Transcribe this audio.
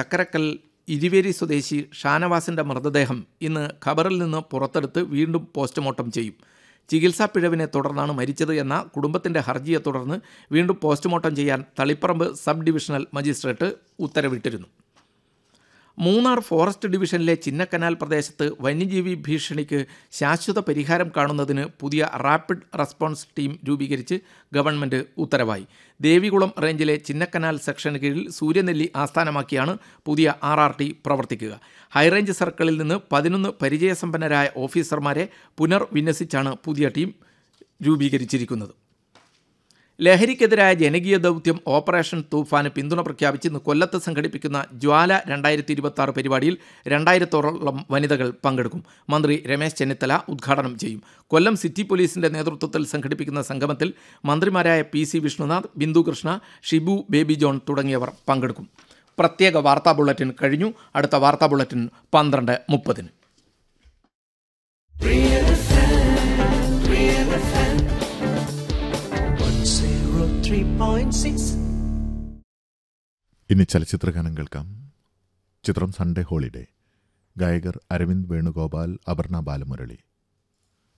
ചക്കരക്കൽ ഇരുവേരി സ്വദേശി ഷാനവാസിൻ്റെ മൃതദേഹം ഇന്ന് ഖബറിൽ നിന്ന് പുറത്തെടുത്ത് വീണ്ടും പോസ്റ്റ്മോർട്ടം ചെയ്യും ചികിത്സാ പിഴവിനെ തുടർന്നാണ് മരിച്ചത് എന്ന കുടുംബത്തിൻ്റെ ഹർജിയെ തുടർന്ന് വീണ്ടും പോസ്റ്റ്മോർട്ടം ചെയ്യാൻ തളിപ്പറമ്പ് സബ് ഡിവിഷണൽ മജിസ്ട്രേറ്റ് ഉത്തരവിട്ടിരുന്നു മൂന്നാർ ഫോറസ്റ്റ് ഡിവിഷനിലെ ചിന്നക്കനാൽ പ്രദേശത്ത് വന്യജീവി ഭീഷണിക്ക് ശാശ്വത പരിഹാരം കാണുന്നതിന് പുതിയ റാപ്പിഡ് റെസ്പോൺസ് ടീം രൂപീകരിച്ച് ഗവൺമെൻറ് ഉത്തരവായി ദേവികുളം റേഞ്ചിലെ ചിന്നക്കനാൽ സെക്ഷന് കീഴിൽ സൂര്യനെല്ലി ആസ്ഥാനമാക്കിയാണ് പുതിയ ആർ ആർ ടി പ്രവർത്തിക്കുക ഹൈറേഞ്ച് സർക്കിളിൽ നിന്ന് പതിനൊന്ന് പരിചയസമ്പന്നരായ ഓഫീസർമാരെ പുനർവിന്യസിച്ചാണ് പുതിയ ടീം രൂപീകരിച്ചിരിക്കുന്നത് ലഹരിക്കെതിരായ ജനകീയ ദൗത്യം ഓപ്പറേഷൻ തൂഫാന് പിന്തുണ പ്രഖ്യാപിച്ച് ഇന്ന് കൊല്ലത്ത് സംഘടിപ്പിക്കുന്ന ജ്വാല രണ്ടായിരത്തി ഇരുപത്തി ആറ് പരിപാടിയിൽ രണ്ടായിരത്തോളം വനിതകൾ പങ്കെടുക്കും മന്ത്രി രമേശ് ചെന്നിത്തല ഉദ്ഘാടനം ചെയ്യും കൊല്ലം സിറ്റി പോലീസിന്റെ നേതൃത്വത്തിൽ സംഘടിപ്പിക്കുന്ന സംഗമത്തിൽ മന്ത്രിമാരായ പി സി വിഷ്ണുനാഥ് ബിന്ദു കൃഷ്ണ ഷിബു ബേബി ജോൺ തുടങ്ങിയവർ പങ്കെടുക്കും പ്രത്യേക വാർത്താ ബുള്ളറ്റിൻ കഴിഞ്ഞു അടുത്ത വാർത്താ ബുള്ളറ്റിൻ പന്ത്രണ്ട് മുപ്പതിന് zero three point six. ഇനി ചലച്ചിത്രഗാനം കേൾക്കാം ചിത്രം സൺഡേ ഹോളിഡേ ഗായകർ അരവിന്ദ് വേണുഗോപാൽ അപർണ ബാലമുരളി